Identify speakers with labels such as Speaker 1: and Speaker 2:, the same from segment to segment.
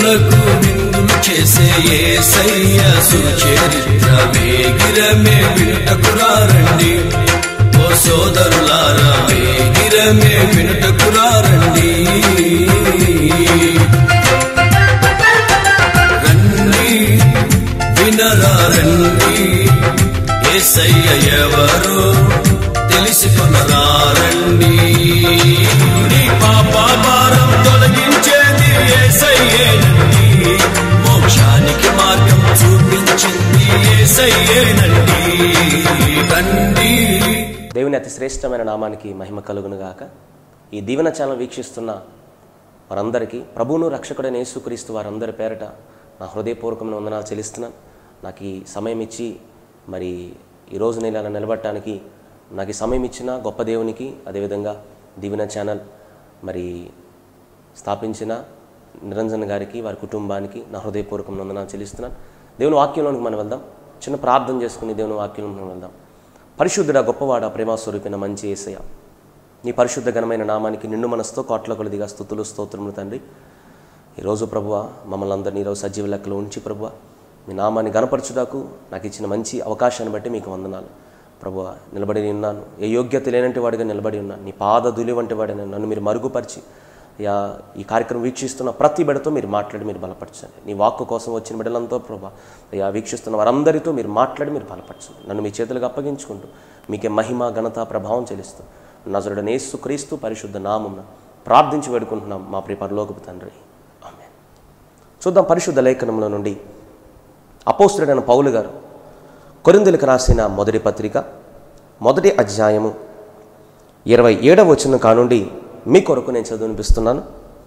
Speaker 1: దీనులకు విందులు చేసే ఏసయ్య సుచరిత్ర వేగిరమే వినుటకురారండి ఓ సోదరులారా వేగిరమే వినుటకురారండి రండి వినరా రండి ఏసయ్య ఎవరో తెలుసుకునరా రండి నీ పాప భారం తొలగించేది ఏసయ్యేనండి మోక్షానికి మార్గం చూపించింది ఏసయ్యేనండి రండి
Speaker 2: దేవుని అతి శ్రేష్టమైన నామానికి మహిమ కలుగును గాక ఈ దీవెన ఛానల్ వీక్షిస్తున్న వారందరికీ ప్రభువును రక్షకుడైన యేసుక్రీస్తు వారందరి పేరట నా హృదయపూర్వకమైన వందనాలు చెల్లిస్తున్నాను నాకు ఈ సమయం ఇచ్చి మరి ఈరోజు నేను ఇలా నిలబడటానికి నాకు ఈ సమయం ఇచ్చిన గొప్ప దేవునికి అదేవిధంగా దీవెన ఛానల్ మరి స్థాపించిన నిరంజన్ గారికి వారి కుటుంబానికి నా హృదయపూర్వకమైన వందనాలు చెల్లిస్తున్నాను దేవుని వాక్యంలోనికి మనం వెళ్దాం చిన్న ప్రార్థన చేసుకుని దేవుని వాక్యంలోకి మనం వెళ్దాం పరిశుద్ధుడ గొప్పవాడ ప్రేమాస్వరూపిన మంచి ఏసయ నీ పరిశుద్ధ ఘనమైన నామానికి నిండు మనసుతో కోట్ల కొలదిగా స్థుతులు స్తోత్రములు తండ్రి ఈరోజు ప్రభువ మమ్మల్ని అందరినీ ఈరోజు సజీవ లెక్కలో ఉంచి ప్రభువ మీ నామాన్ని గనపరచుటకు నాకు ఇచ్చిన మంచి అవకాశాన్ని బట్టి మీకు వందనాలు ప్రభువ నిలబడి ఉన్నాను ఏ యోగ్యత లేనంటి వాడిగా నిలబడి ఉన్నాను నీ పాద దులి వంటి వాడిని నన్ను మీరు మరుగుపరిచి యా ఈ కార్యక్రమం వీక్షిస్తున్న ప్రతి బిడతో మీరు మాట్లాడి మీరు బలపరచండి నీ వాక్కు కోసం వచ్చిన బిడ్డలంతో ప్రభా అయ్యా వీక్షిస్తున్న వారందరితో మీరు మాట్లాడి మీరు బలపరచండి నన్ను మీ చేతులకు అప్పగించుకుంటూ మీకే మహిమ ఘనత ప్రభావం చెల్లిస్తూ నజరుడ నేసు క్రీస్తు పరిశుద్ధ నామమున ప్రార్థించి వేడుకుంటున్నాం మా ప్రియ పరలోకపు తండ్రి ఆమె చూద్దాం పరిశుద్ధ లేఖనంలో నుండి అపోస్తుడైన పౌలు గారు కొరిందులకు రాసిన మొదటి పత్రిక మొదటి అధ్యాయము ఇరవై ఏడవ వచ్చిన కానుండి మీ కొరకు నేను చదివినిపిస్తున్నాను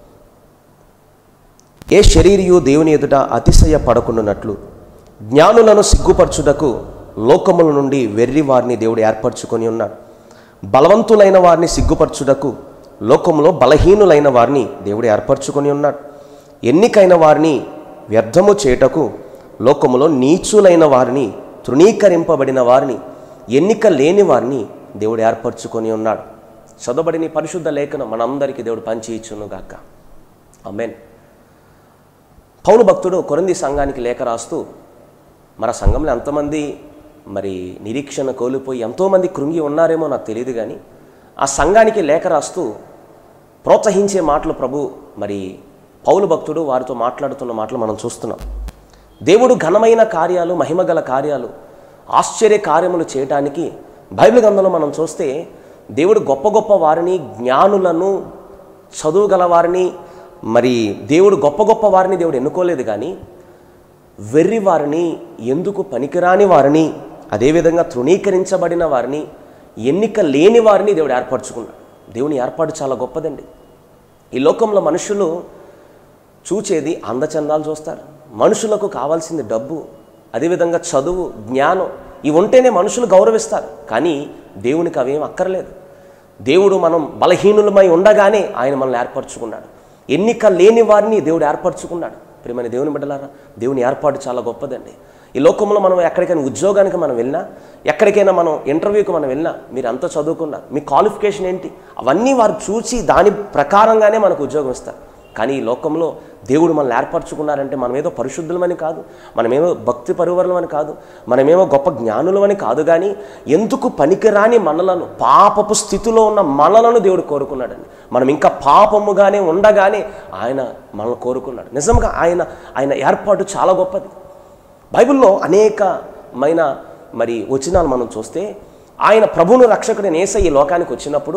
Speaker 2: ఏ శరీరియు దేవుని ఎదుట అతిశయ పడకుండానట్లు జ్ఞానులను సిగ్గుపరచుటకు లోకముల నుండి వెర్రి వారిని దేవుడు ఏర్పరచుకొని ఉన్నాడు బలవంతులైన వారిని సిగ్గుపరచుటకు లోకములో బలహీనులైన వారిని దేవుడు ఏర్పరచుకొని ఉన్నాడు ఎన్నికైన వారిని వ్యర్థము చేయుటకు లోకములో నీచులైన వారిని తృణీకరింపబడిన వారిని ఎన్నిక లేని వారిని దేవుడు ఏర్పరచుకొని ఉన్నాడు చదవబడిన ఈ పరిశుద్ధ లేఖనం మనందరికీ దేవుడు పంచి ఇచ్చును గాక ఆమెన్ పౌలు భక్తుడు కొరంది సంఘానికి లేఖ రాస్తూ మన సంఘంలో ఎంతమంది మరి నిరీక్షణ కోల్పోయి ఎంతోమంది కృంగి ఉన్నారేమో నాకు తెలియదు కానీ ఆ సంఘానికి లేఖ రాస్తూ ప్రోత్సహించే మాటలు ప్రభు మరి పౌలు భక్తుడు వారితో మాట్లాడుతున్న మాటలు మనం చూస్తున్నాం దేవుడు ఘనమైన కార్యాలు మహిమగల కార్యాలు ఆశ్చర్య కార్యములు చేయటానికి బైబిల్ గ్రంథంలో మనం చూస్తే దేవుడు గొప్ప గొప్ప వారిని జ్ఞానులను చదువుగల వారిని మరి దేవుడు గొప్ప గొప్ప వారిని దేవుడు ఎన్నుకోలేదు కానీ వెర్రి వారిని ఎందుకు పనికిరాని వారిని అదేవిధంగా తృణీకరించబడిన వారిని ఎన్నిక లేని వారిని దేవుడు ఏర్పరచుకున్నాడు దేవుని ఏర్పాటు చాలా గొప్పదండి ఈ లోకంలో మనుషులు చూచేది అందచందాలు చూస్తారు మనుషులకు కావాల్సింది డబ్బు అదేవిధంగా చదువు జ్ఞానం ఇవి ఉంటేనే మనుషులు గౌరవిస్తారు కానీ దేవునికి అవేం అక్కర్లేదు దేవుడు మనం బలహీనులమై ఉండగానే ఆయన మనల్ని ఏర్పరచుకున్నాడు ఎన్నిక లేని వారిని దేవుడు ఏర్పరచుకున్నాడు ప్రియమైన దేవుని బిడ్డలారా దేవుని ఏర్పాటు చాలా గొప్పదండి ఈ లోకంలో మనం ఎక్కడికైనా ఉద్యోగానికి మనం వెళ్ళినా ఎక్కడికైనా మనం ఇంటర్వ్యూకి మనం వెళ్ళినా మీరు అంతా చదువుకున్నారు మీ క్వాలిఫికేషన్ ఏంటి అవన్నీ వారు చూసి దాని ప్రకారంగానే మనకు ఉద్యోగం ఇస్తారు కానీ ఈ లోకంలో దేవుడు మనల్ని ఏర్పరచుకున్నారంటే మనమేదో పరిశుద్ధులమని కాదు మనమేమో భక్తి పరివరులమని కాదు మనమేమో గొప్ప జ్ఞానులమని కాదు కానీ ఎందుకు పనికిరాని మనలను పాపపు స్థితిలో ఉన్న మనలను దేవుడు కోరుకున్నాడండి మనం ఇంకా పాపముగానే ఉండగానే ఆయన మనల్ని కోరుకున్నాడు నిజంగా ఆయన ఆయన ఏర్పాటు చాలా గొప్పది బైబిల్లో అనేకమైన మరి వచనాలు మనం చూస్తే ఆయన ప్రభువును రక్షకుడైన యేస ఈ లోకానికి వచ్చినప్పుడు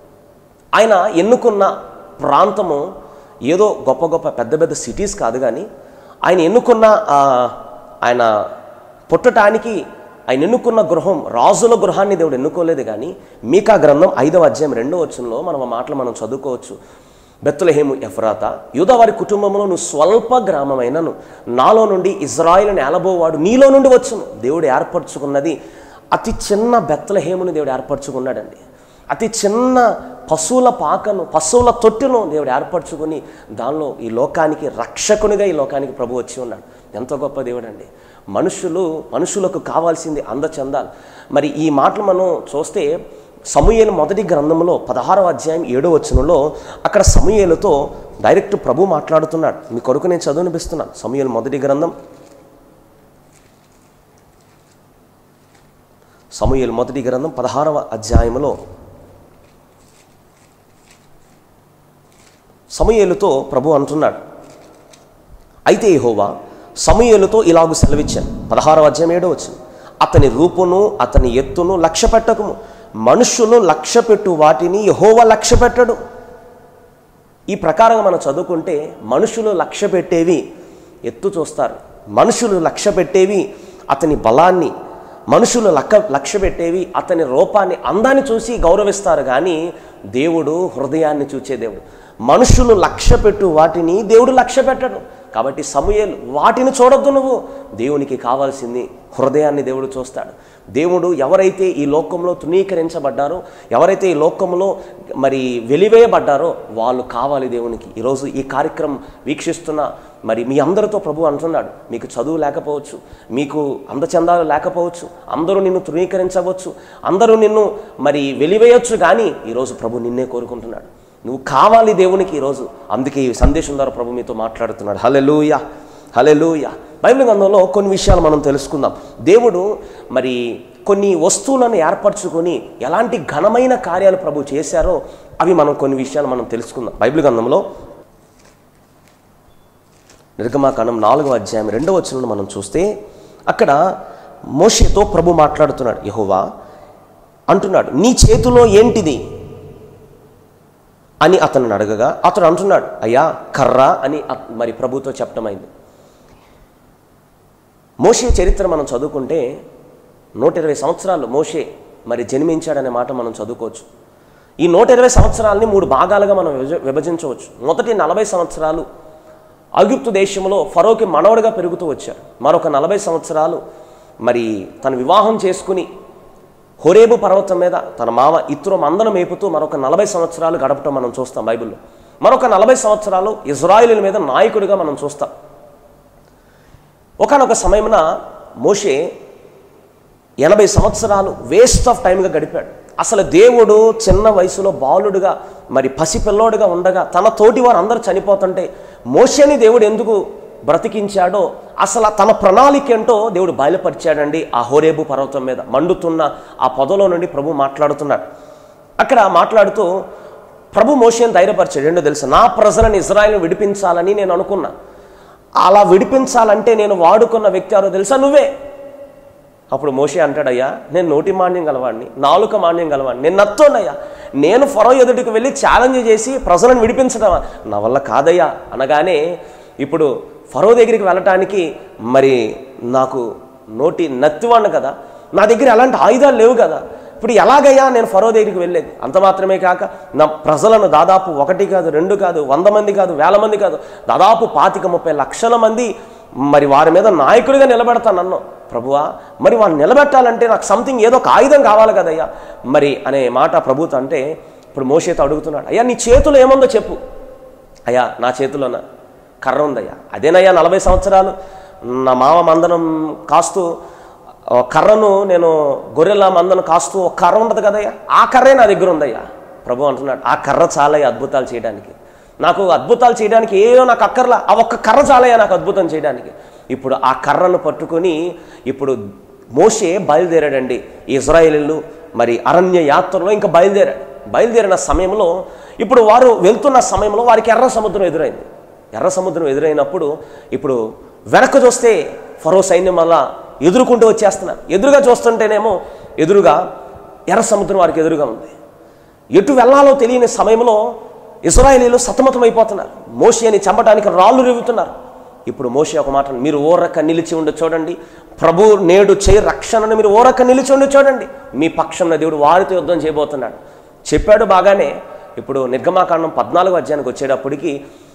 Speaker 2: ఆయన ఎన్నుకున్న ప్రాంతము ఏదో గొప్ప గొప్ప పెద్ద పెద్ద సిటీస్ కాదు కానీ ఆయన ఎన్నుకున్న ఆ, ఆయన పుట్టటానికి ఆయన ఎన్నుకున్న గృహం రాజుల గృహాన్ని దేవుడు ఎన్నుకోలేదు కానీ మీకా గ్రంథం ఐదవ అధ్యాయం రెండో వచనంలో మనం ఆ మాటలు మనం చదువుకోవచ్చు బెత్తులహేము ఎఫ్రాత యూదవారి కుటుంబంలో నువ్వు స్వల్ప గ్రామమైనను నాలో నుండి ఇజ్రాయిల్ నేలబోవాడు నీలో నుండి వచ్చును దేవుడు ఏర్పరచుకున్నది అతి చిన్న బెత్తలహేముని దేవుడు ఏర్పరచుకున్నాడండి అతి చిన్న పశువుల పాకను పశువుల తొట్టును దేవుడు ఏర్పరచుకుని దానిలో ఈ లోకానికి రక్షకునిగా ఈ లోకానికి ప్రభు వచ్చి ఉన్నాడు ఎంత గొప్ప దేవుడు అండి మనుషులు మనుషులకు కావాల్సింది అందచందాలు మరి ఈ మాటలు మనం చూస్తే సమూయేలు మొదటి గ్రంథంలో పదహారవ అధ్యాయం ఏడో వచనంలో అక్కడ సమూయేలుతో డైరెక్ట్ ప్రభు మాట్లాడుతున్నాడు మీ కొరకు నేను చదువునిపిస్తున్నాను సమయలు మొదటి గ్రంథం సమూయేలు మొదటి గ్రంథం పదహారవ అధ్యాయంలో సమూయేలుతో ప్రభు అంటున్నాడు అయితే యెహోవా సమూయేలుతో ఇలాగు సెలవిచ్చాను పదహారవ అధ్యాయం ఏడో వచ్చింది అతని రూపును అతని ఎత్తును లక్ష్య పెట్టకము మనుష్యులు లక్ష్య పెట్టు వాటిని యెహోవా లక్ష్య పెట్టడు ఈ ప్రకారంగా మనం చదువుకుంటే మనుషులు లక్ష్య పెట్టేవి ఎత్తు చూస్తారు మనుషులు లక్ష్య పెట్టేవి అతని బలాన్ని మనుషులు లక్క లక్ష్య పెట్టేవి అతని రూపాన్ని అందాన్ని చూసి గౌరవిస్తారు కానీ దేవుడు హృదయాన్ని చూచే దేవుడు మనుషులు లక్ష్య పెట్టు వాటిని దేవుడు లక్ష్య పెట్టడు కాబట్టి సమూయేలు వాటిని చూడొద్దు నువ్వు దేవునికి కావాల్సింది హృదయాన్ని దేవుడు చూస్తాడు దేవుడు ఎవరైతే ఈ లోకంలో తృణీకరించబడ్డారో ఎవరైతే ఈ లోకంలో మరి వెలివేయబడ్డారో వాళ్ళు కావాలి దేవునికి ఈరోజు ఈ కార్యక్రమం వీక్షిస్తున్న మరి మీ అందరితో ప్రభు అంటున్నాడు మీకు చదువు లేకపోవచ్చు మీకు అందచందాలు లేకపోవచ్చు అందరూ నిన్ను తృణీకరించవచ్చు అందరూ నిన్ను మరి వెలివేయొచ్చు కానీ ఈరోజు ప్రభు నిన్నే కోరుకుంటున్నాడు నువ్వు కావాలి దేవునికి ఈరోజు అందుకే ఈ సందేశం ద్వారా ప్రభు మీతో మాట్లాడుతున్నాడు హలెలూయ హలెలూయ బైబిల్ గ్రంథంలో కొన్ని విషయాలు మనం తెలుసుకుందాం దేవుడు మరి కొన్ని వస్తువులను ఏర్పరచుకొని ఎలాంటి ఘనమైన కార్యాలు ప్రభు చేశారో అవి మనం కొన్ని విషయాలు మనం తెలుసుకుందాం బైబిల్ గ్రంథంలో నిర్గమాకాండం నాలుగో అధ్యాయం రెండవ వచనంలో మనం చూస్తే అక్కడ మోషేతో ప్రభు మాట్లాడుతున్నాడు యహోవా అంటున్నాడు నీ చేతిలో ఏంటిది అని అతను అడగగా అతడు అంటున్నాడు అయ్యా కర్ర అని అత్- మరి ప్రభుతో చెప్పడమైంది మోషే చరిత్ర మనం చదువుకుంటే నూట ఇరవై సంవత్సరాలు మోషే మరి జన్మించాడనే మాట మనం చదువుకోవచ్చు ఈ నూట ఇరవై సంవత్సరాలని మూడు భాగాలుగా మనం విభజ- విభజించవచ్చు మొదటి నలభై సంవత్సరాలు అగిప్తు దేశంలో ఫరోకి మనవడిగా పెరుగుతూ వచ్చాడు మరొక నలభై సంవత్సరాలు మరి తన వివాహం చేసుకుని హోరేబు పర్వతం మీద తన మామ ఇత్రో మందను మేపుతూ మరొక నలభై సంవత్సరాలు గడపటం మనం చూస్తాం బైబిల్లో మరొక నలభై సంవత్సరాలు ఇజ్రాయిలీల మీద నాయకుడిగా మనం చూస్తాం ఒకనొక సమయమున మోషే ఎనభై సంవత్సరాలు వేస్ట్ ఆఫ్ టైంగా గడిపాడు అసలు దేవుడు చిన్న వయసులో బాలుడుగా మరి పసిపిల్లోడుగా ఉండగా తన తోటి వారు అందరూ చనిపోతుంటే మోషేని దేవుడు ఎందుకు బ్రతికించాడో అసలు తన ప్రణాళిక ఏంటో దేవుడు బయలుపరిచాడండి ఆ హోరేబు పర్వతం మీద మండుతున్న ఆ పొదలో నుండి ప్రభు మాట్లాడుతున్నాడు అక్కడ మాట్లాడుతూ ప్రభు మోషేని ధైర్యపరిచాడు ఏంటో తెలుసు నా ప్రజలను ఇజ్రాయల్ని విడిపించాలని నేను అనుకున్నా అలా విడిపించాలంటే నేను వాడుకున్న వ్యక్తి ఎవరో తెలుసా నువ్వే అప్పుడు మోషే అంటాడయ్యా నేను నోటి మాన్యం గలవాడిని నాలుక మాన్యం గలవాడిని నేను నత్తోనయ్యా నేను ఫరో ఎదుటికి వెళ్ళి ఛాలెంజ్ చేసి ప్రజలను విడిపించడమా నా వల్ల కాదయ్యా అనగానే ఇప్పుడు ఫరో దగ్గరికి వెళ్ళటానికి మరి నాకు నోటి నత్తివాడిని కదా నా దగ్గర ఎలాంటి ఆయుధాలు లేవు కదా ఇప్పుడు ఎలాగయ్యా నేను ఫరో దగ్గరికి వెళ్ళేది అంత మాత్రమే కాక నా ప్రజలను దాదాపు ఒకటి కాదు రెండు కాదు వంద మంది కాదు వేల మంది కాదు దాదాపు పాతిక ముప్పై లక్షల మంది మరి వారి మీద నాయకుడిగా నిలబెడతాను నన్ను ప్రభువా మరి వాడిని నిలబెట్టాలంటే నాకు సంథింగ్ ఏదో ఒక ఆయుధం కావాలి కదయ్యా మరి అనే మాట ప్రభుతో అంటే ఇప్పుడు మోషేతో అడుగుతున్నాడు అయ్యా నీ చేతిలో ఏముందో చెప్పు అయ్యా నా చేతిలోన కర్ర ఉందయ్యా అదేనయ్యా నలభై సంవత్సరాలు నా మామ మందనం కాస్తూ ఆ కర్రను నేను గొర్రెల మందను కాస్తూ ఒక కర్ర ఉండదు కదయ్యా ఆ కర్రే నా దగ్గర ఉందయ్యా ప్రభు అంటున్నాడు ఆ కర్ర చాలయ్యా అద్భుతాలు చేయడానికి నాకు అద్భుతాలు చేయడానికి ఏదో నాకు అక్కర్లా ఆ ఒక్క కర్ర చాలయ్యా నాకు అద్భుతం చేయడానికి ఇప్పుడు ఆ కర్రను పట్టుకొని ఇప్పుడు మోషే బయలుదేరాడండి ఇజ్రాయేలీలు మరి అరణ్య యాత్రలో ఇంకా బయలుదేరాడు బయలుదేరిన సమయంలో ఇప్పుడు వారు వెళ్తున్న సమయంలో వారికి ఎర్ర సముద్రం ఎదురైంది ఎర్ర సముద్రం ఎదురైనప్పుడు ఇప్పుడు వెనక్కి చూస్తే ఫరో సైన్యం వల్ల ఎదుర్కొంటూ వచ్చేస్తున్నారు ఎదురుగా చూస్తుంటేనేమో ఎదురుగా ఎర్ర సముద్రం వారికి ఎదురుగా ఉంది ఎటు వెళ్ళాలో తెలియని సమయంలో ఇజ్రాయేలీలు సతమతమైపోతున్నారు మోషేని చంపడానికి రాళ్ళు రేగుతున్నారు ఇప్పుడు మోషే ఒక మాట మీరు ఓరక నిలిచి ఉండి చూడండి ప్రభు నేడు చేయి రక్షణను మీరు ఓరక నిలిచి ఉండి చూడండి మీ పక్షంలో దేవుడు వారితో యుద్ధం చేయబోతున్నాడు చెప్పాడు బాగానే ఇప్పుడు నిర్గమాకాండం పద్నాలుగు అధ్యాయానికి వచ్చేటప్పటికి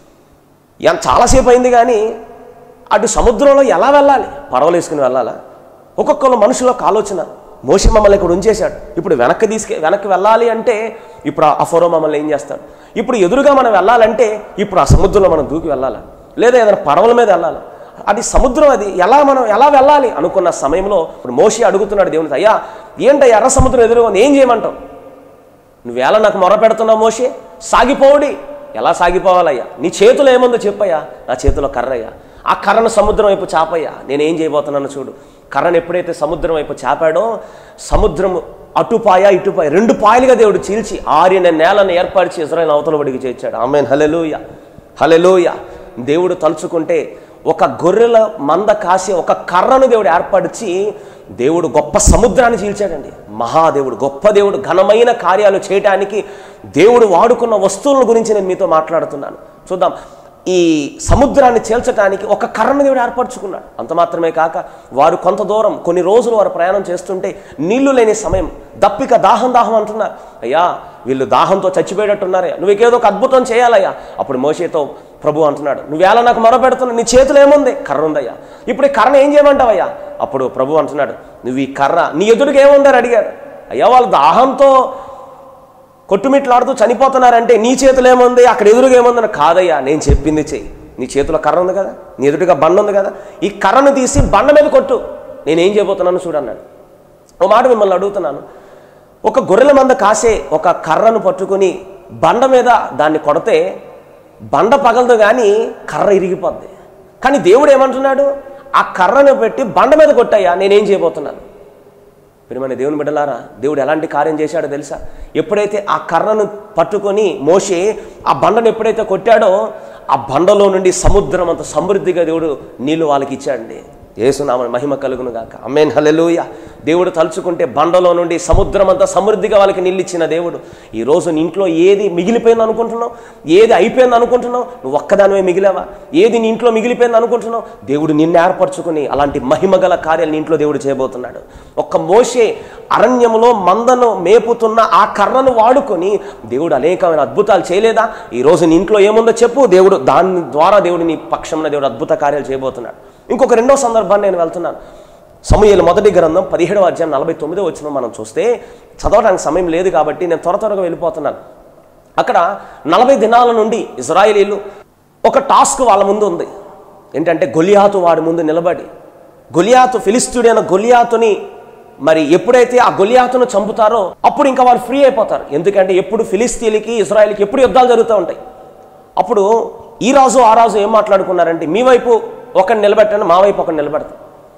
Speaker 2: ఎంత చాలాసేపు అయింది కానీ అటు సముద్రంలో ఎలా వెళ్ళాలి పడవలు వేసుకుని వెళ్ళాలా ఒక్కొక్కరు మనుషులకు ఆలోచన మోసి మమ్మల్ని ఇక్కడ ఉంచేశాడు ఇప్పుడు వెనక్కి తీసుకె వెనక్కి వెళ్ళాలి అంటే ఇప్పుడు ఆ ఫోరో మమ్మల్ని ఏం చేస్తాడు ఇప్పుడు ఎదురుగా మనం వెళ్ళాలంటే ఇప్పుడు ఆ సముద్రంలో మనం దూకి వెళ్ళాలా లేదా ఏదైనా పడవల మీద వెళ్ళాలి అది సముద్రం అది ఎలా మనం ఎలా వెళ్ళాలి అనుకున్న సమయంలో ఇప్పుడు మోసి అడుగుతున్నాడు దేవుని అయ్యా ఏంటయ్యా ఎర్ర సముద్రం ఎదురుగా ఉంది ఏం చేయమంటావు నువ్వేళ నాకు మొర పెడుతున్నావు మోషే సాగిపోవుడి ఎలా సాగిపోవాలయ్యా నీ చేతిలో ఏముందో చెప్పయ్యా నా చేతిలో కర్రయ్యా ఆ కర్రను సముద్రం వైపు చాపయ్యా నేనేం చేయబోతున్నాను చూడు కర్రను ఎప్పుడైతే సముద్రం వైపు చాపాడో సముద్రం అటుపాయ ఇటుపాయ రెండు పాయలుగా దేవుడు చీల్చి ఆరిన నేలను ఏర్పరిచి ఇజ్రాయల్ అవతల బడికి చేర్చాడు ఆమెన్ హలెలూయ హలెలూయ దేవుడు తలుచుకుంటే ఒక గొర్రెల మంద కాసి ఒక కర్రను దేవుడు ఏర్పరిచి దేవుడు గొప్ప సముద్రాన్ని చీల్చాడండి మహాదేవుడు గొప్ప దేవుడు ఘనమైన కార్యాలు చేయడానికి దేవుడు వాడుకున్న వస్తువుల గురించి నేను మీతో మాట్లాడుతున్నాను చూద్దాం ఈ సముద్రాన్ని చేల్చడానికి ఒక కర్రను దేవుడు ఏర్పరచుకున్నాడు అంత మాత్రమే కాక వారు కొంత దూరం కొన్ని రోజులు వారు ప్రయాణం చేస్తుంటే నీళ్లు లేని సమయం దప్పిక దాహం దాహం అంటున్నారు అయ్యా వీళ్ళు దాహంతో చచ్చిపోయేటట్టున్నారే నువ్వు ఏదో ఒక అద్భుతం చేయాలయ్యా అప్పుడు మోషేతో ప్రభు అంటున్నాడు నువ్వేలా నాకు మొరపెడుతున్నావు నీ చేతిలో ఏముంది కర్ర ఉందయ్యా ఇప్పుడు ఈ కర్రను ఏం చేయమంటావయ్యా అప్పుడు ప్రభు అంటున్నాడు నువ్వు ఈ కర్ర నీ ఎదురుగా ఏముందని అడిగాడు అయ్యా వాళ్ళు దాహంతో కొట్టుమిట్లాడుతూ చనిపోతున్నారంటే నీ చేతిలో ఏముంది అక్కడ ఎదురుగా ఏముందని కాదయ్యా నేను చెప్పింది చెయ్యి నీ చేతిలో కర్ర ఉంది కదా నీ ఎదురుగా బండ ఉంది కదా ఈ కర్రను తీసి బండ మీద కొట్టు నేనేం చేయబోతున్నాను చూడన్నాడు ఓ మాట మిమ్మల్ని అడుగుతున్నాను ఒక గొర్రెల మంద కాసే ఒక కర్రను పట్టుకుని బండ మీద దాన్ని కొడితే బండ పగలదు కానీ కర్ర ఇరిగిపోద్ది కానీ దేవుడు ఏమంటున్నాడు ఆ కర్రను పెట్టి బండ మీద కొట్టయ్యా నేనేం చేయబోతున్నాను ప్రియమైన దేవుని బిడ్డలారా దేవుడు ఎలాంటి కార్యం చేశాడో తెలుసా ఎప్పుడైతే ఆ కర్రను పట్టుకొని మోషే ఆ బండను ఎప్పుడైతే కొట్టాడో ఆ బండలో నుండి సముద్రం అంత సమృద్ధిగా దేవుడు నీళ్లు వాళ్ళకి ఇచ్చాడండి ఏసునామ మహిమ కలుగును గాక అమ్మేన్ హల్లెలూయ దేవుడు తలుచుకుంటే బండలో నుండి సముద్రం అంతా సమృద్ధిగా వాళ్ళకి నీళ్ళు ఇచ్చిన దేవుడు ఈ రోజు నీ ఇంట్లో ఏది మిగిలిపోయింది అనుకుంటున్నావు ఏది అయిపోయింది అనుకుంటున్నావు నువ్వు ఒక్కదానివే మిగిలావా ఏది నీ ఇంట్లో మిగిలిపోయింది అనుకుంటున్నావు దేవుడు నిన్ను ఏర్పరచుకుని అలాంటి మహిమ గల కార్యాలు నీ ఇంట్లో దేవుడు చేయబోతున్నాడు ఒక్క మోషే అరణ్యములో మందను మేపుతున్న ఆ కర్రను వాడుకొని దేవుడు అనేకమైన అద్భుతాలు చేయలేదా ఈ రోజు నీ ఇంట్లో ఏముందో చెప్పు దేవుడు దాని ద్వారా దేవుడు నీ పక్షంలో దేవుడు అద్భుత కార్యాలు చేయబోతున్నాడు ఇంకొక రెండో సందర్భాన్ని నేను వెళ్తున్నాను సమూహలు మొదటి గ్రంథం పదిహేడవ అధ్యాయం నలభై తొమ్మిదో వచ్చిన మనం చూస్తే చదవడానికి సమయం లేదు కాబట్టి నేను త్వర త్వరగా వెళ్ళిపోతున్నాను అక్కడ నలభై దినాల నుండి ఇజ్రాయేలీలు ఒక టాస్క్ వాళ్ళ ముందు ఉంది ఏంటంటే గొలియాతు వాడి ముందు నిలబడి గొలియాతు ఫిలిస్తీయుడైన గొలియాతుని మరి ఎప్పుడైతే ఆ గొలియాతును చంపుతారో అప్పుడు ఇంకా వాళ్ళు ఫ్రీ అయిపోతారు ఎందుకంటే ఎప్పుడు ఫిలిస్తీన్లకి ఇజ్రాయెల్కి ఎప్పుడు యుద్ధాలు జరుగుతూ ఉంటాయి అప్పుడు ఈ రాజు ఆ రాజు ఏం మాట్లాడుకున్నారంటే మీ వైపు ఒకరిని నిలబెట్టండి మా వైపు ఒకరిని నిలబెడతాం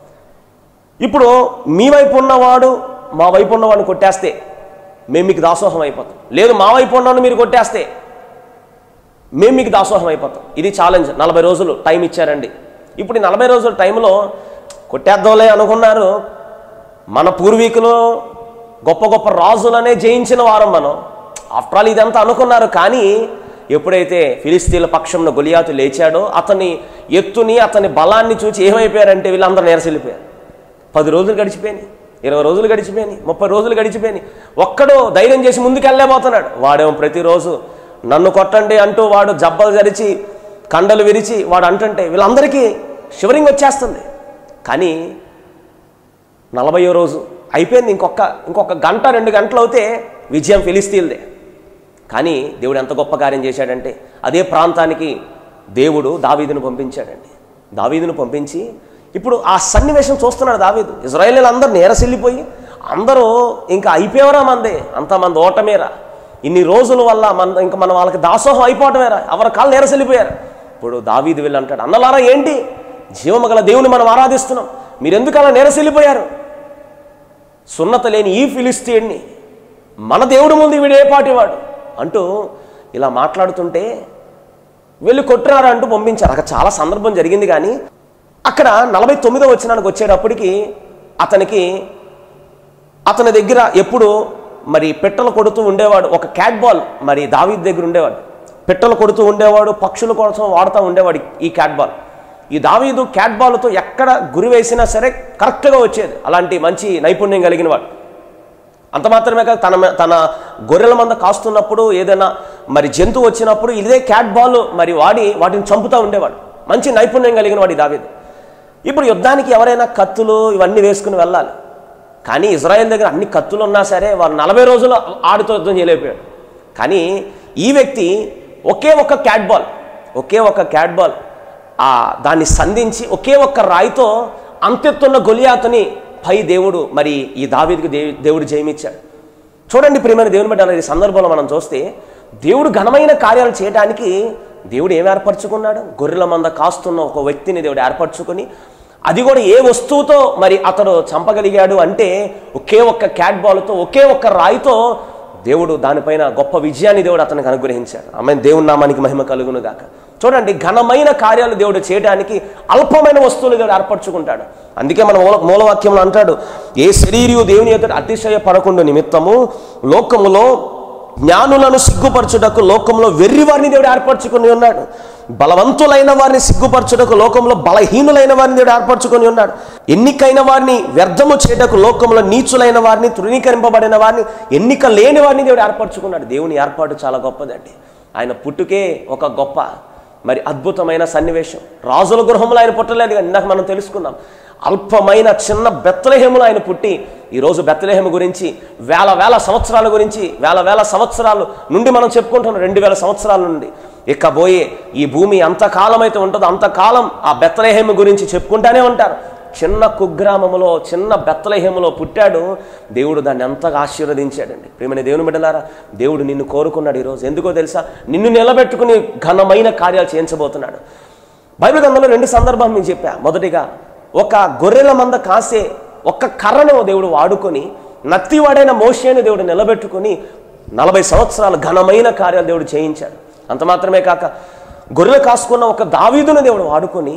Speaker 2: ఇప్పుడు మీ వైపు ఉన్నవాడు మా వైపు ఉన్నవాడిని కొట్టేస్తే మేము మీకు దాసోహం అయిపోతాం లేదు మా వైపు ఉన్నవాడిని మీరు కొట్టేస్తే మేము మీకు దాసోహం అయిపోతాం ఇది ఛాలెంజ్ నలభై రోజులు టైం ఇచ్చారండి ఇప్పుడు ఈ నలభై రోజుల టైంలో కొట్టేద్దాంలే అనుకున్నారు మన పూర్వీకులు గొప్ప గొప్ప రాజులనే జయించిన వారం మనం ఆఫ్టర్ ఆల్ ఇదంతా అనుకున్నారు కానీ ఎప్పుడైతే ఫిలిస్తీన్ల పక్షంలో గొలియాతు లేచాడో అతని ఎత్తుని అతని బలాన్ని చూసి ఏమైపోయారంటే వీళ్ళందరూ నేరసిల్లిపోయారు పది రోజులు గడిచిపోయినాయి ఇరవై రోజులు గడిచిపోయినాయి ముప్పై రోజులు గడిచిపోయినాయి ఒక్కడో ధైర్యం చేసి ముందుకు వెళ్ళలేకపోతున్నాడు వాడేమో ప్రతిరోజు నన్ను కొట్టండి అంటూ వాడు జబ్బలు జరిచి కండలు విరిచి వాడు అంటుంటే వీళ్ళందరికీ షివరింగ్ వచ్చేస్తుంది కానీ నలభయో రోజు అయిపోయింది ఇంకొక ఇంకొక గంట రెండు గంటలు అవుతే విజయం ఫిలిస్తీన్దే కానీ దేవుడు ఎంత గొప్ప కార్యం చేశాడంటే అదే ప్రాంతానికి దేవుడు దావీదును పంపించాడండి దావీదును పంపించి ఇప్పుడు ఆ సన్నివేశం చూస్తున్నాడు దావీదు ఇజ్రాయేల్ అందరూ నేరసిల్లిపోయి అందరూ ఇంకా అయిపోయారా మందే అంత మంది ఓటమేరా ఇన్ని రోజుల వల్ల మన ఇంకా మనం వాళ్ళకి దాసోహం అయిపోవటమేరా ఎవరి కాళ్ళు నేరసిల్లిపోయారు ఇప్పుడు దావీదు వెళ్ళి అంటాడు అన్నలారా ఏంటి జీవము గల దేవుని మనం ఆరాధిస్తున్నాం మీరెందుకు అలా నేరసిల్లిపోయారు సున్నత లేని ఈ ఫిలిస్తీన్ని మన దేవుడు ముందు వీడు ఏ పాటివాడు అంటూ ఇలా మాట్లాడుతుంటే వెళ్ళి కొట్టినారా అంటూ పంపించారు అక్కడ చాలా సందర్భం జరిగింది కానీ అక్కడ నలభై తొమ్మిదో వచ్చినానికి వచ్చేటప్పటికి అతనికి అతని దగ్గర ఎప్పుడు మరి పెట్టలు కొడుతూ ఉండేవాడు ఒక క్యాట్ బాల్ మరి దావీద్ దగ్గర ఉండేవాడు పెట్టలు కొడుతూ ఉండేవాడు పక్షుల కోసం వాడుతూ ఉండేవాడు ఈ క్యాట్ బాల్ ఈ దావీదు క్యాట్ బాల్తో ఎక్కడ గురి వేసినా సరే కరెక్ట్గా వచ్చేది అలాంటి మంచి నైపుణ్యం కలిగిన వాడు అంత మాత్రమే కాదు తన తన గొర్రెల మంద కాస్తున్నప్పుడు ఏదైనా మరి జంతువు వచ్చినప్పుడు ఇదే క్యాట్ బాల్ మరి వాడి వాటిని చంపుతూ ఉండేవాడు మంచి నైపుణ్యం కలిగిన వాడు ఈ దావీదు ఇప్పుడు యుద్ధానికి ఎవరైనా కత్తులు ఇవన్నీ వేసుకుని వెళ్ళాలి కానీ ఇజ్రాయెల్ దగ్గర అన్ని కత్తులు ఉన్నా సరే వారు నలభై రోజులు ఆడితో యుద్ధం చేయలేకపోయాడు కానీ ఈ వ్యక్తి ఒకే ఒక్క క్యాట్ బాల్ ఒకే ఒక్క క్యాట్ బాల్ ఆ దాన్ని సంధించి ఒకే ఒక్క రాయితో అంతెత్తున్న గొలియాతని పై దేవుడు మరి ఈ దావీదికి దేవి దేవుడు జయమిచ్చాడు చూడండి ప్రియమైన దేవుని బట్టి ఈ సందర్భంలో మనం చూస్తే దేవుడు ఘనమైన కార్యాలు చేయడానికి దేవుడు ఏం ఏర్పరచుకున్నాడు గొర్రెల మంద కాస్తున్న ఒక వ్యక్తిని దేవుడు ఏర్పరచుకొని అది కూడా ఏ వస్తువుతో మరి అతడు చంపగలిగాడు అంటే ఒకే ఒక్క క్యాట్ బాల్తో ఒకే ఒక్క రాయితో దేవుడు దానిపైన గొప్ప విజయాన్ని దేవుడు అతనికి అనుగ్రహించాడు ఆమె దేవుని నామానికి మహిమ కలుగును గాక చూడండి ఘనమైన కార్యాలు దేవుడు చేయడానికి అల్పమైన వస్తువులు దేవుడు ఏర్పరచుకుంటాడు అందుకే మన మూల మూలవాక్యంలో అంటాడు ఏ శరీరయు దేవుని ఎదుట అతిశయ పడకుండా నిమిత్తము లోకములో జ్ఞానులను సిగ్గుపరచుటకు లోకంలో వెర్రివారిని దేవుడు ఏర్పరచుకుని ఉన్నాడు బలవంతులైన వారిని సిగ్గుపరచుటకు లోకంలో బలహీనులైన వారిని దేవుడు ఏర్పరచుకొని ఉన్నాడు ఎన్నికైన వారిని వ్యర్థము చేయటకు లోకంలో నీచులైన వారిని తృణీకరింపబడిన వారిని ఎన్నిక లేని వారిని దేవుడు ఏర్పరచుకున్నాడు దేవుని ఏర్పాటు చాలా గొప్పదండి ఆయన పుట్టుకే ఒక గొప్ప మరి అద్భుతమైన సన్నివేశం రాజుల గృహంలో ఆయన పుట్టలేదు కానీ ఇందాక మనం తెలుసుకున్నాం అల్పమైన చిన్న బెత్తలహేములు ఆయన పుట్టి ఈరోజు బెత్తలహేము గురించి వేల వేల సంవత్సరాల గురించి వేల వేల సంవత్సరాలు నుండి మనం చెప్పుకుంటున్నాం రెండు వేల సంవత్సరాల నుండి ఇక పోయే ఈ భూమి అంతకాలం అయితే ఉంటుందో అంతకాలం ఆ బెత్తలహేము గురించి చెప్పుకుంటానే ఉంటారు చిన్న కుగ్రామములో చిన్న బెత్తలహేములో పుట్టాడు దేవుడు దాన్ని ఎంతగా ఆశీర్వదించాడండి ప్రేమని దేవుని బిడ్డలారా దేవుడు నిన్ను కోరుకున్నాడు ఈరోజు ఎందుకో తెలుసా నిన్ను నిలబెట్టుకుని ఘనమైన కార్యాలు చేయించబోతున్నాడు బైబిల్ గ్రంథంలో రెండు సందర్భాలు నేను చెప్పా మొదటిగా ఒక గొర్రెల మంద కాసే ఒక్క కర్రను దేవుడు వాడుకొని నత్తివాడైన మోషేని దేవుడు నిలబెట్టుకుని నలభై సంవత్సరాల ఘనమైన కార్యాలు దేవుడు చేయించాడు అంత మాత్రమే కాక గొర్రెలు కాసుకున్న ఒక దావీదును దేవుడు వాడుకొని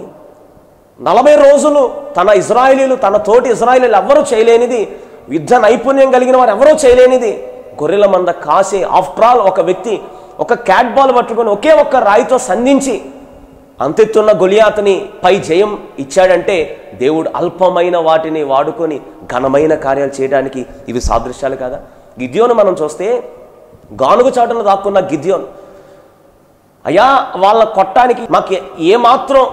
Speaker 2: నలభై రోజులు తన ఇజ్రాయేలీలు తన తోటి ఇజ్రాయేలీలు ఎవ్వరూ చేయలేనిది యుద్ధ నైపుణ్యం కలిగిన వారు ఎవరూ చేయలేనిది గొర్రెల మంద కాసే ఆఫ్టర్ ఆల్ ఒక వ్యక్తి ఒక క్యాట్ బాల్ పట్టుకొని ఒకే ఒక్క రాయితో సంధించి అంతెత్తున్న గొలియాతని పై జయం ఇచ్చాడంటే దేవుడు అల్పమైన వాటిని వాడుకొని ఘనమైన కార్యాలు చేయడానికి ఇవి సాదృశ్యాలు కదా గిద్యోను మనం చూస్తే గానుగు చాటున దాక్కున్న గిద్యోను అయ్యా వాళ్ళ కొట్టానికి మాకు ఏ- ఏమాత్రం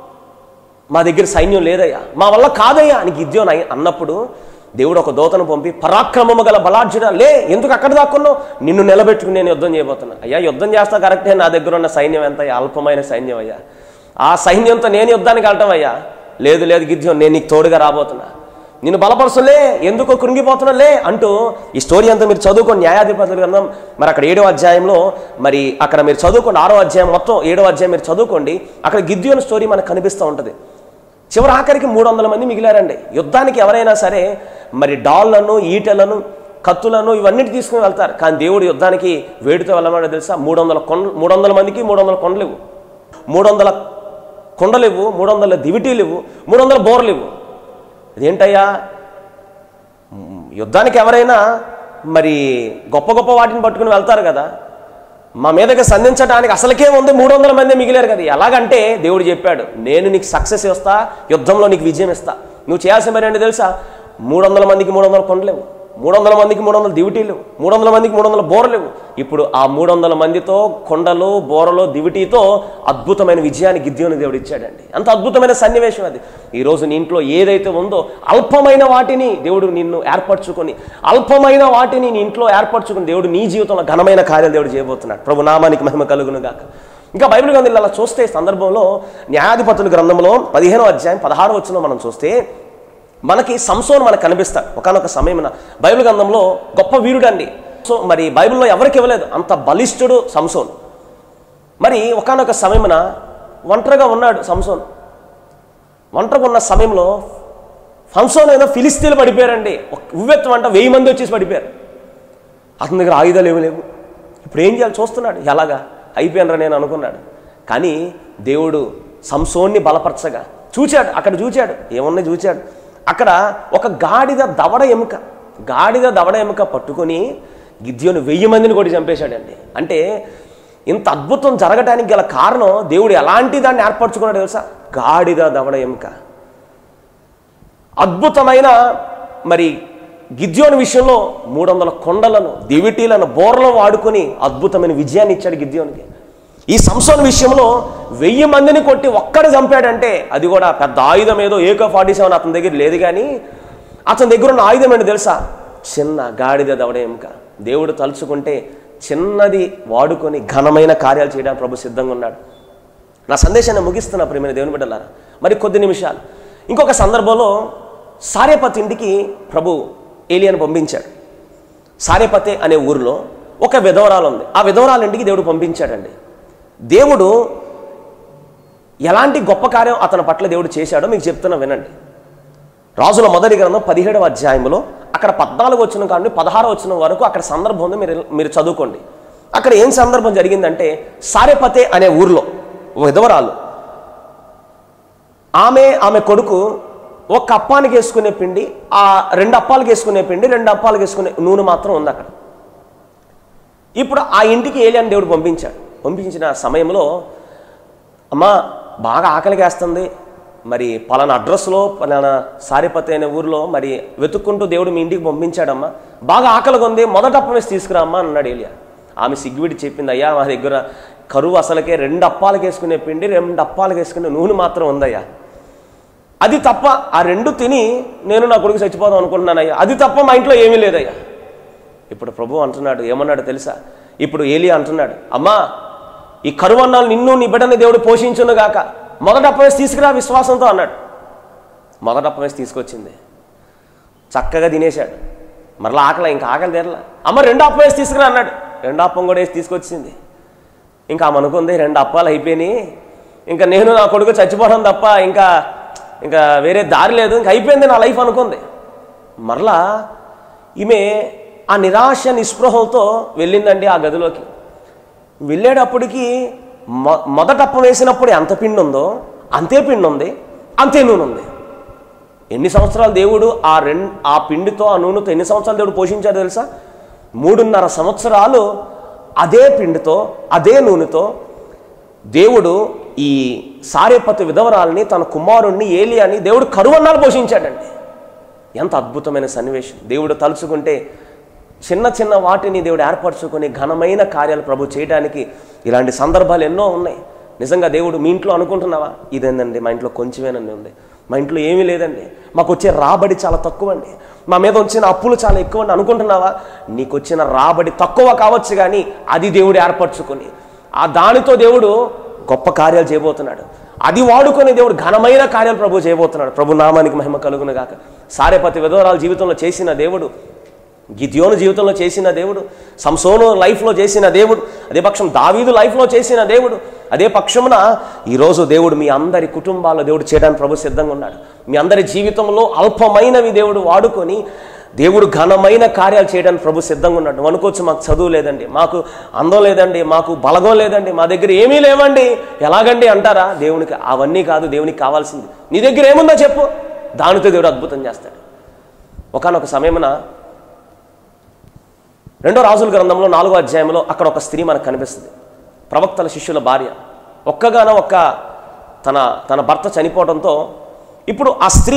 Speaker 2: మా దగ్గర సైన్యం లేదయ్యా మా వల్ల కాదయ్యా అని గిద్యోన్ అయి- అన్నప్పుడు దేవుడు ఒక దోతను పంపి పరాక్రమము గల బలార్జున లే ఎందుకు అక్కడ దాక్కున్నావు నిన్ను నిలబెట్టుకుని నేను యుద్ధం చేయబోతున్నా అయ్యా యుద్ధం చేస్తా కరెక్టే నా దగ్గర ఉన్న సైన్యం ఎంత అయ్యా? అల్పమైన సైన్యం అయ్యా ఆ సైన్యంతో నేను యుద్ధానికి వెళ్ళటం అయ్యా లేదు లేదు గిద్యోన్ నేను నీకు తోడుగా రాబోతున్నా నిన్ను బలపరచులే ఎందుకో కృంగిపోతున్నా లే అంటూ ఈ స్టోరీ అంతా మీరు చదువుకోండి న్యాయాధిపతుల గ్రంథం మరి అక్కడ ఏడో అధ్యాయంలో మరి అక్కడ మీరు చదువుకోండి ఆరో అధ్యాయం మొత్తం ఏడో అధ్యాయం మీరు చదువుకోండి అక్కడ గిద్యోని స్టోరీ మనకు కనిపిస్తూ ఉంటుంది చివరి ఆఖరికి మూడు వందల మంది మిగిలారండి యుద్ధానికి ఎవరైనా సరే మరి డాళ్లను ఈటలను కత్తులను ఇవన్నిటి తీసుకుని వెళ్తారు కానీ దేవుడు యుద్ధానికి వేడితో వెళ్ళమని తెలుసా మూడు వందల కొండ మూడు వందల మందికి మూడు వందల కొండలు ఇవ్వు మూడు వందల కొండలు ఇవ్వు మూడు వందల దివిటీలు ఇవ్వు మూడు వందల బోర్లు ఇవ్వు ఇదేంటయ్యా మ్, యుద్ధానికి ఎవరైనా మరి గొప్ప గొప్ప వాటిని పట్టుకుని వెళ్తారు కదా మా మీదకి సంధించడానికి అసలుకే ఉంది మూడు వందల మంది మిగిలారు కదా ఎలాగంటే దేవుడు చెప్పాడు నేను నీకు సక్సెస్ ఇస్తా యుద్ధంలో నీకు విజయం ఇస్తా నువ్వు చేయాల్సిన పని ఏంటి తెలుసా మూడు వందల మందికి మూడు వందల కొండలేవు మూడు వందల మందికి మూడు వందల దివిటీలు మూడు వందల మందికి మూడు వందల బోరలేవు ఇప్పుడు ఆ మూడు వందల మందితో కొండలు బోరలు దివిటీతో అద్భుతమైన విజయాన్ని గిద్యోని దేవుడు ఇచ్చాడండి అంత అద్భుతమైన సన్నివేశం అది ఈరోజు నీ ఇంట్లో ఏదైతే ఉందో అల్పమైన వాటిని దేవుడు నిన్ను ఏర్పరచుకొని అల్పమైన వాటిని నీ ఇంట్లో ఏర్పరచుకుని దేవుడు నీ జీవితంలో ఘనమైన కార్యాలు దేవుడు చేయబోతున్నాడు ప్రభు నామానికి మహిమ కలుగును గాక ఇంకా బైబిల్ గ్రంథంలో అలా చూస్తే ఈ సందర్భంలో న్యాయాధిపతుల గ్రంథంలో పదిహేనో అధ్యాయం పదహారు వచ్చిన మనం చూస్తే మనకి సంసోన్ మనకు కనిపిస్తాడు ఒకనొక సమయమున బైబిల్ గ్రంథంలో గొప్ప వీరుడు అండి సో మరి బైబిల్లో ఎవరికి ఇవ్వలేదు అంత బలిష్ఠుడు సంసోన్ మరి ఒకనొక సమయమున ఒంటరిగా ఉన్నాడు సంసోన్ ఒంటరిగా ఉన్న సమయంలో సంసోన్ ఏదో ఫిలిస్తీన్లు పడిపోయారండి ఉవ్వెత్తం అంట వెయ్యి మంది వచ్చేసి పడిపోయారు అతని దగ్గర ఆయుధాలు ఏమి లేవు ఇప్పుడు ఏం చేయాలి చూస్తున్నాడు ఎలాగా అయిపోయినరా నేను అనుకున్నాడు కానీ దేవుడు సంసోన్ని బలపరచగా చూచాడు అక్కడ చూచాడు ఏమున్నాయి చూచాడు అక్కడ ఒక గాడిద దవడ ఎముక గాడిద దవడ ఎముక పట్టుకొని గిద్యోని వెయ్యి మందిని కొట్టి చంపేశాడండి అంటే ఇంత అద్భుతం జరగడానికి గల కారణం దేవుడు ఎలాంటి దాన్ని ఏర్పరచుకున్నాడు తెలుసా గాడిద దవడ ఎముక అద్భుతమైన మరి గిద్యోని విషయంలో మూడు వందల కొండలను దివిటీలను బోర్లను వాడుకొని అద్భుతమైన విజయాన్ని ఇచ్చాడు గిద్యోనికి ఈ సంసోన్ విషయంలో వెయ్యి మందిని కొట్టి ఒక్కడు చంపాడంటే అది కూడా పెద్ద ఆయుధం ఏదో ఏకో ఫార్టీ సెవెన్ అతని దగ్గర లేదు కానీ అతని దగ్గర ఉన్న ఆయుధం ఏంటో తెలుసా చిన్న గాడిద దవడ ఎముక దేవుడు తలుచుకుంటే చిన్నది వాడుకొని ఘనమైన కార్యాలు చేయడానికి ప్రభు సిద్ధంగా ఉన్నాడు నా సందేశాన్ని ముగిస్తున్నా ప్రేమైన దేవుని బిడ్డలారా మరి కొద్ది నిమిషాలు ఇంకొక సందర్భంలో సారేపతి ఇంటికి ప్రభు ఏలియన్ పంపించాడు సారేపతే అనే ఊరిలో ఒక విధవరాలు ఉంది ఆ విధవరాలు ఇంటికి దేవుడు పంపించాడండి దేవుడు ఎలాంటి గొప్ప కార్యం అతని పట్ల దేవుడు చేశాడో మీకు చెప్తున్నా వినండి రాజుల మొదటి గ్రంథం పదిహేడవ అధ్యాయంలో అక్కడ పద్నాలుగు వచ్చిన కానీ పదహారు వచ్చిన వరకు అక్కడ సందర్భం ఉంది మీరు మీరు చదువుకోండి అక్కడ ఏం సందర్భం జరిగిందంటే సారెపతే అనే ఊర్లో ఓ విధవరాలు ఆమె ఆమె కొడుకు ఒక అప్పానికి వేసుకునే పిండి ఆ రెండు అప్పాలకు వేసుకునే పిండి రెండు అప్పాలకు వేసుకునే నూనె మాత్రం ఉంది అక్కడ ఇప్పుడు ఆ ఇంటికి ఏలియని దేవుడు పంపించాడు పంపించిన సమయంలో అమ్మా బాగా ఆకలిగేస్తుంది మరి పలానా అడ్రస్లో పలానా సారిపతి అనే ఊర్లో మరి వెతుక్కుంటూ దేవుడు మీ ఇంటికి పంపించాడమ్మా బాగా ఆకలిగా ఉంది మొదట అప్పం వేసి తీసుకురా అమ్మా అన్నాడు ఏలియా ఆమె సిగ్గువిడి చెప్పింది అయ్యా మా దగ్గర కరువు అసలకే రెండు అప్పాలకు వేసుకునే పిండి రెండు అప్పాలకు వేసుకునే నూనె మాత్రం ఉందయ్యా అది తప్ప ఆ రెండు తిని నేను నా కొడుకు చచ్చిపోదాం అనుకుంటున్నానయ్యా అది తప్ప మా ఇంట్లో ఏమీ లేదయ్యా ఇప్పుడు ప్రభు అంటున్నాడు ఏమన్నాడు తెలుసా ఇప్పుడు ఏలియా అంటున్నాడు అమ్మా ఈ కరువన్నాలు నిన్ను నీ బిడ్డని దేవుడు పోషించును గాక మొదట అప్పవేసి తీసుకురా విశ్వాసంతో అన్నాడు మొదట అప్పవేసి తీసుకొచ్చింది చక్కగా తినేశాడు మరలా ఆకలి ఇంకా ఆకలి తీరలా అమ్మ రెండు అప్పం వేసి తీసుకురా అన్నాడు రెండు అప్పం కూడా వేసి తీసుకొచ్చింది ఇంకా ఆమె అనుకుంది రెండు అప్పాలు అయిపోయినాయి ఇంకా నేను నా కొడుకు చచ్చిపోవడం తప్ప ఇంకా ఇంకా వేరే దారి లేదు ఇంకా అయిపోయింది నా లైఫ్ అనుకుంది మరలా ఈమె ఆ నిరాశ నిస్పృహలతో వెళ్ళిందండి ఆ గదిలోకి వెళ్ళేటప్పటికి మొ మొదట అప్పం వేసినప్పుడు ఎంత పిండి ఉందో అంతే పిండి ఉంది అంతే నూనె ఉంది ఎన్ని సంవత్సరాలు దేవుడు ఆ రెండు ఆ పిండితో ఆ నూనెతో ఎన్ని సంవత్సరాలు దేవుడు పోషించాడు తెలుసా మూడున్నర సంవత్సరాలు అదే పిండితో అదే నూనెతో దేవుడు ఈ సారేపతి విధవరాల్ని తన కుమారుణ్ణి ఏలియాని దేవుడు కరువన్నాలు పోషించాడండి ఎంత అద్భుతమైన సన్నివేశం దేవుడు తలుచుకుంటే చిన్న చిన్న వాటిని దేవుడు ఏర్పరచుకొని ఘనమైన కార్యాలు ప్రభు చేయడానికి ఇలాంటి సందర్భాలు ఎన్నో ఉన్నాయి నిజంగా దేవుడు మీ ఇంట్లో అనుకుంటున్నావా ఇదేందండి మా ఇంట్లో కొంచెమేనండి ఉంది మా ఇంట్లో ఏమీ లేదండి మాకు వచ్చే రాబడి చాలా తక్కువ అండి మా మీద వచ్చిన అప్పులు చాలా ఎక్కువ అండి అనుకుంటున్నావా నీకు వచ్చిన రాబడి తక్కువ కావచ్చు కానీ అది దేవుడు ఏర్పరచుకొని ఆ దానితో దేవుడు గొప్ప కార్యాలు చేయబోతున్నాడు అది వాడుకొని దేవుడు ఘనమైన కార్యాలు ప్రభు చేయబోతున్నాడు ప్రభు నామానికి మహిమ కలుగును గాక సారేపతి విధవరాల జీవితంలో చేసిన దేవుడు గిద్యోను జీవితంలో చేసిన దేవుడు సంసోను లైఫ్లో చేసిన దేవుడు అదే పక్షం దావీదు లైఫ్లో చేసిన దేవుడు అదే పక్షమున ఈరోజు దేవుడు మీ అందరి కుటుంబాల్లో దేవుడు చేయడానికి ప్రభు సిద్ధంగా ఉన్నాడు మీ అందరి జీవితంలో అల్పమైనవి దేవుడు వాడుకొని దేవుడు ఘనమైన కార్యాలు చేయడానికి ప్రభు సిద్ధంగా ఉన్నాడు నువ్వు అనుకోవచ్చు మాకు చదువు లేదండి మాకు అందం లేదండి మాకు బలగం లేదండి మా దగ్గర ఏమీ లేవండి ఎలాగండి అంటారా దేవునికి అవన్నీ కాదు దేవునికి కావాల్సింది నీ దగ్గర ఏముందో చెప్పు దానితో దేవుడు అద్భుతం చేస్తాడు ఒకనొక సమయమున రెండో రాజుల గ్రంథంలో నాలుగో అధ్యాయంలో అక్కడ ఒక స్త్రీ మనకు కనిపిస్తుంది ప్రవక్తల శిష్యుల భార్య ఒక్కగాన ఒక్క తన తన భర్త చనిపోవడంతో ఇప్పుడు ఆ స్త్రీ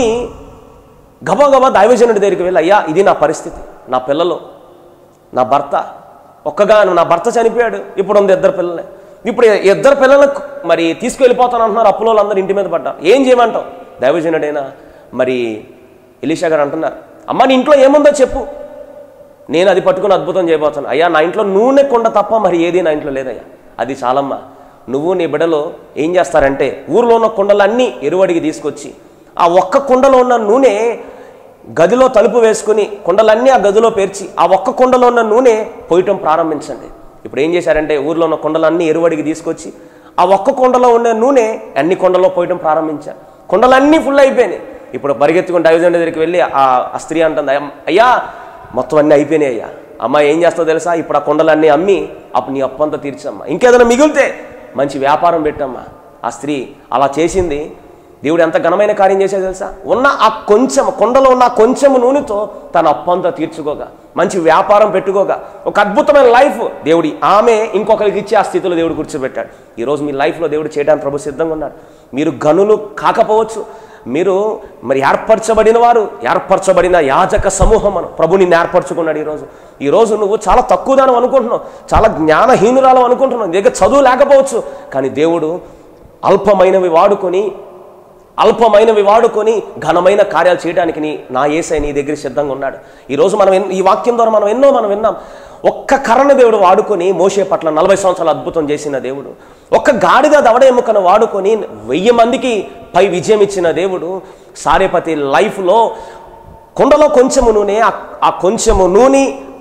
Speaker 2: గబగబా దైవజనుడి దగ్గరికి వెళ్ళి అయ్యా ఇది నా పరిస్థితి నా పిల్లలు నా భర్త ఒక్కగా నా భర్త చనిపోయాడు ఇప్పుడు ఉంది ఇద్దరు పిల్లలే ఇప్పుడు ఈ ఇద్దరు పిల్లలకు మరి తీసుకెళ్ళిపోతాను అంటున్నారు అప్పులో అందరూ ఇంటి మీద పడ్డారు ఏం చేయమంటావు దైవజనుడైనా మరి ఎలీషా గారు అంటున్నారు అమ్మ నీ ఇంట్లో ఏముందో చెప్పు నేను అది పట్టుకుని అద్భుతం చేయబోతాను అయ్యా నా ఇంట్లో నూనె కొండ తప్ప మరి ఏది నా ఇంట్లో లేదయ్యా అది చాలమ్మా నువ్వు నీ బిడ్డలో ఏం చేస్తారంటే ఊర్లో ఉన్న కుండలన్నీ ఎరువడికి తీసుకొచ్చి ఆ ఒక్క కుండలో ఉన్న నూనె గదిలో తలుపు వేసుకుని కుండలన్నీ ఆ గదిలో పేర్చి ఆ ఒక్క కుండలో ఉన్న నూనె పోయటం ప్రారంభించండి ఇప్పుడు ఏం చేశారంటే ఊర్లో ఉన్న కుండలన్నీ ఎరువడికి తీసుకొచ్చి ఆ ఒక్క కుండలో ఉన్న నూనె అన్ని కుండలో పోయటం ప్రారంభించారు కుండలన్నీ ఫుల్ అయిపోయినాయి ఇప్పుడు పరిగెత్తుకుని డైవిజన్ దగ్గరికి వెళ్ళి ఆ ఆ స్త్రీ అంటుంది "అయ్య- అయ్యా మొత్తం అన్నీ అయిపోయినాయి అయ్యా అమ్మ ఏం చేస్తావు తెలుసా ఇప్పుడు ఆ కొండలన్నీ అమ్మి అప్పుడు నీ అప్పు అంతా తీర్చమ్మా ఇంకేదైనా మిగిలితే మంచి వ్యాపారం పెట్టమ్మా ఆ స్త్రీ అలా చేసింది దేవుడు ఎంత ఘనమైన కార్యం చేసేది తెలుసా ఉన్న ఆ కొంచెం కొండలో ఉన్న ఆ కొంచెం నూనెతో తన అప్పంతా తీర్చుకోగా మంచి వ్యాపారం పెట్టుకోగా ఒక అద్భుతమైన లైఫ్ దేవుడి ఆమె ఇంకొకరికి ఇచ్చి ఆ స్థితిలో దేవుడు కూర్చోబెట్టాడు ఈరోజు మీ లైఫ్లో దేవుడు చేయడానికి ప్రభు సిద్ధంగా ఉన్నాడు మీరు గనులు కాకపోవచ్చు మీరు మరి ఏర్పరచబడిన వారు ఏర్పరచబడిన యాజక సమూహం అని ప్రభు నిన్ను ఏర్పరచుకున్నాడు ఈరోజు ఈరోజు నువ్వు చాలా తక్కువదానం అనుకుంటున్నావు చాలా జ్ఞానహీనురాలు అనుకుంటున్నావు నీ దగ్గర చదువు లేకపోవచ్చు కానీ దేవుడు అల్పమైనవి వాడుకొని అల్పమైనవి వాడుకొని ఘనమైన కార్యాలు చేయడానికి నీ నా ఏసై నీ దగ్గర సిద్ధంగా ఉన్నాడు ఈరోజు మనం ఎన్- ఈ వాక్యం ద్వారా మనం ఎన్నో మనం విన్నాం ఒక్క కర్ణ దేవుడు వాడుకొని మోసే పట్ల నలభై సంవత్సరాలు అద్భుతం చేసిన దేవుడు ఒక్క గాడిద దవడ ఎముకను వాడుకొని వెయ్యి మందికి పై విజయం ఇచ్చిన దేవుడు సారేపతి లైఫ్లో కుండలో కొంచెము నూనె ఆ- ఆ కొంచెము నూనె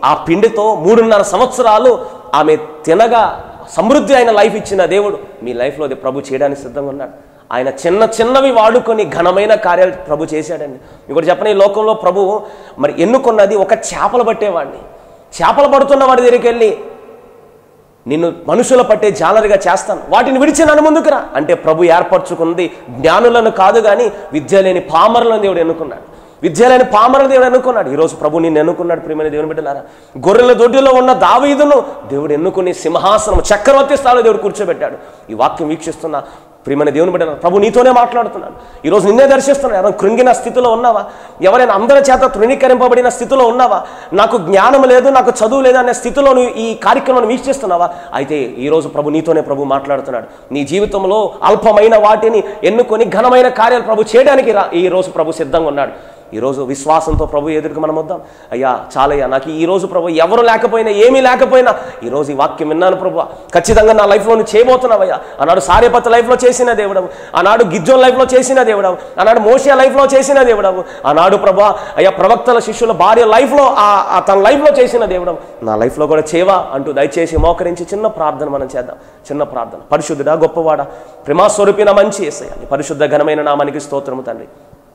Speaker 2: ఆ పిండితో మూడున్నర సంవత్సరాలు ఆమె తినగా సమృద్ధి అయిన లైఫ్ ఇచ్చిన దేవుడు మీ లైఫ్లో అది ప్రభు చేయడానికి సిద్ధంగా ఉన్నాడు ఆయన చిన్న చిన్నవి వాడుకొని ఘనమైన కార్యాలు ప్రభు చేశాడండి ఇంకోటి చెప్పని ఈ లోకంలో ప్రభు మరి ఎన్నుకున్నది ఒక చేపలు పట్టేవాడిని చేపలు పడుతున్న వాడి దగ్గరికి వెళ్ళి నిన్ను మనుషుల పట్టే జాలరిగా చేస్తాను వాటిని విడిచి నన్ను ముందుకురా అంటే ప్రభు ఏర్పరచుకుంది జ్ఞానులను కాదు కానీ విద్య లేని పామరులను దేవుడు ఎన్నుకున్నాడు విద్య లేని పామరులను దేవుడు ఎన్నుకున్నాడు ఈరోజు ప్రభు నిన్ను ఎన్నుకున్నాడు ప్రియమైన దేవుని బిడ్డలారా గొర్రెల దొడ్డిలో ఉన్న దావీదును దేవుడు ఎన్నుకుని సింహాసనం చక్రవర్తి స్థాయిలో దేవుడు కూర్చోబెట్టాడు ఈ వాక్యం వీక్షిస్తున్న ప్రియమైన దేవుని బిడ్డ ప్రభు నీతోనే మాట్లాడుతున్నాను ఈరోజు నిన్నే దర్శిస్తున్నాను ఎవరైనా కృంగిన స్థితిలో ఉన్నావా ఎవరైనా అందరి చేత తృణీకరింపబడిన స్థితిలో ఉన్నావా నాకు జ్ఞానం లేదు నాకు చదువు లేదు అనే స్థితిలో నువ్వు ఈ కార్యక్రమాన్ని వీక్షిస్తున్నావా అయితే ఈరోజు ప్రభు నీతోనే ప్రభు మాట్లాడుతున్నాడు నీ జీవితంలో అల్పమైన వాటిని ఎన్నుకొని ఘనమైన కార్యాలు ప్రభు చేయడానికి రా ఈ రోజు ప్రభు సిద్ధంగా ఉన్నాడు ఈరోజు విశ్వాసంతో ప్రభు ఎదురుకు మనం వద్దాం అయ్యా చాలయ్యా నాకు ఈ రోజు ప్రభు ఎవరు లేకపోయినా ఏమీ లేకపోయినా ఈరోజు ఈ వాక్యం విన్నాను ప్రభు ఖచ్చితంగా నా లైఫ్లో నువ్వు చేయబోతున్నావయ్యా ఆనాడు సారేపత్త లైఫ్లో చేసిన దేవుడవు ఆనాడు గిజ్జోన్ లైఫ్లో చేసిన దేవుడవు ఆనాడు మోషియా లైఫ్లో చేసిన దేవుడవు ఆనాడు ప్రభు అయ్యా ప్రవక్తల శిష్యుల భార్య లైఫ్లో ఆ ఆ తన లైఫ్లో చేసిన దేవుడవు నా లైఫ్లో కూడా చేవా అంటూ దయచేసి మోకరించి చిన్న ప్రార్థన మనం చేద్దాం చిన్న ప్రార్థన పరిశుద్ధుడా గొప్పవాడా ప్రేమాస్వరూపిన మంచి ఏసయ్య పరిశుద్ధ ఘనమైన నామానికి స్తోత్రము తండ్రి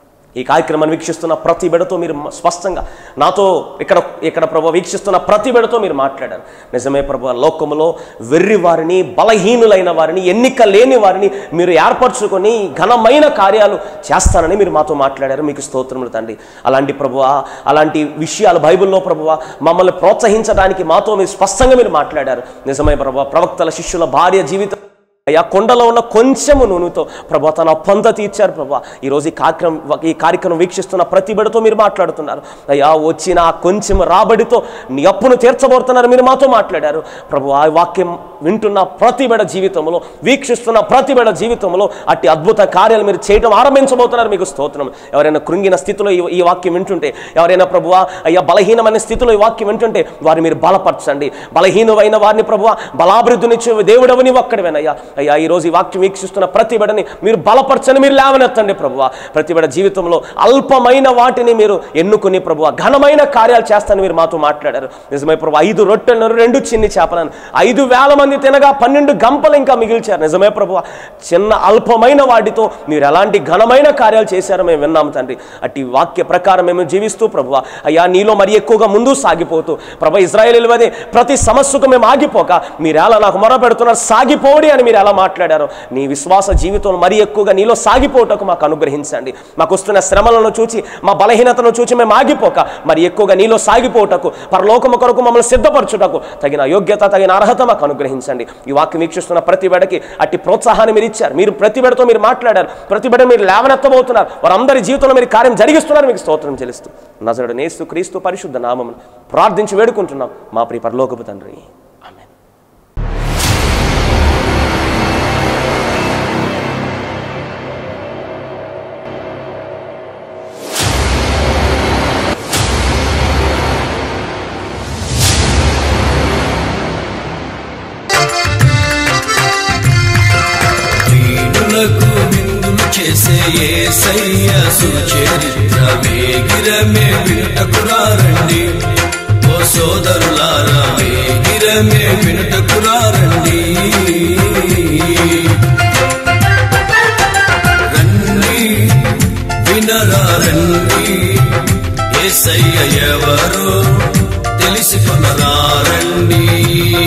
Speaker 2: ఈ కార్యక్రమాన్ని వీక్షిస్తున్న ప్రతి బిడతో మీరు మ- స్పష్టంగా నాతో ఇక్కడ ఇక్కడ ప్రభు వీక్షిస్తున్న ప్రతి బిడతో మీరు మాట్లాడారు నిజమే ప్రభు లోకములో వెర్రి వారిని బలహీనులైన వారిని ఎన్నిక లేని వారిని మీరు ఏర్పరచుకొని ఘనమైన కార్యాలు చేస్తానని మీరు మాతో మాట్లాడారు మీకు స్తోత్రములు తండ్రి అలాంటి ప్రభువ అలాంటి విషయాలు బైబిల్లో ప్రభువ మమ్మల్ని ప్రోత్సహించడానికి మాతో మీరు స్పష్టంగా మీరు మాట్లాడారు నిజమే ప్రభు ప్రవక్తల శిష్యుల భార్య జీవితం అయ్యా కొండలో ఉన్న కొంచెము నూనెతో ప్రభా తన పొంద తీర్చారు ప్రభా ఈరోజు ఈ కార్యక్రమం ఈ కార్యక్రమం వీక్షిస్తున్న ప్రతి బిడతో మీరు మాట్లాడుతున్నారు అయ్యా వచ్చిన ఆ కొంచెం రాబడితో నీ అప్పును తీర్చబోతున్నారు మీరు మాతో మాట్లాడారు ప్రభు ఆ వాక్యం వింటున్న ప్రతి బిడ జీవితంలో వీక్షిస్తున్న ప్రతి బిడ జీవితంలో అట్టి అద్భుత కార్యాలు మీరు చేయడం ఆరంభించబోతున్నారు మీకు స్తోత్రం ఎవరైనా కృంగిన స్థితిలో ఈ- ఈ వాక్యం వింటుంటే ఎవరైనా ప్రభువా అయ్యా బలహీనమైన స్థితిలో ఈ వాక్యం వింటుంటే వారిని మీరు బలపరచండి బలహీనమైన వారిని ప్రభువా బలాభివృద్ధినిచ్చే దేవుడవు నీవు ఒక్కడివేనయ్యా అయ్యా ఈ రోజు ఈ వాక్యం వీక్షిస్తున్న ప్రతి బిడని మీరు బలపరచని మీరు లేవనెత్తండి ప్రభువా ప్రతి బిడ జీవితంలో అల్పమైన వాటిని మీరు ఎన్నుకుని ప్రభువా ఘనమైన కార్యాలు చేస్తానని మీరు మాతో మాట్లాడారు నిజమే ప్రభు ఐదు రొట్టెలను రెండు చిన్ని చేపలను ఐదు వేల మంది తినగా పన్నెండు గంపలు ఇంకా మిగిల్చారు నిజమే ప్రభువా చిన్న అల్పమైన వాటితో మీరు ఎలాంటి ఘనమైన కార్యాలు చేశారో మేము విన్నాము తండ్రి అట్టి వాక్య ప్రకారం మేము జీవిస్తూ ప్రభువా అయ్యా నీలో మరి ఎక్కువగా ముందు సాగిపోతూ ప్రభు ఇజ్రాయేల్ వదే ప్రతి సమస్యకు మేము ఆగిపోక మీరు ఎలా నాకు మొర పెడుతున్నారు సాగిపోడి అని మీరు ఎలా మాట్లాడారో నీ విశ్వాస జీవితంలో మరీ ఎక్కువగా నీలో సాగిపోవటకు మాకు అనుగ్రహించండి మాకు వస్తున్న శ్రమలను చూచి మా బలహీనతను చూచి మేము ఆగిపోక మరి ఎక్కువగా నీలో సాగిపోవటకు పరలోకము కొరకు మమ్మల్ని సిద్ధపరచుటకు తగిన యోగ్యత తగిన అర్హత మాకు అనుగ్రహించండి ఈ వాక్యం వీక్షిస్తున్న ప్రతి బిడకి అట్టి ప్రోత్సాహాన్ని మీరు ఇచ్చారు మీరు ప్రతి బిడతో మీరు మాట్లాడారు ప్రతి బిడ మీరు లేవనెత్తబోతున్నారు వారందరి జీవితంలో మీరు కార్యం జరిగిస్తున్నారు మీకు స్తోత్రం చెల్లిస్తూ నజరుడు నేస్తూ క్రీస్తు పరిశుద్ధ నామమును ప్రార్థించి వేడుకుంటున్నాం మా ప్రియ పరలోకపు తండ్రి ఆమేన్
Speaker 1: వీణులకు విందులు చేసే ఏసయ్య సుచరిత్ర వేగిరమే వినుటకురారండి ఓ సోదరులారా వేగిరమే వినుటకురారండి రండి వినరా రండి ఏసయ్య ఎవరో తెలుసుకునరా రండి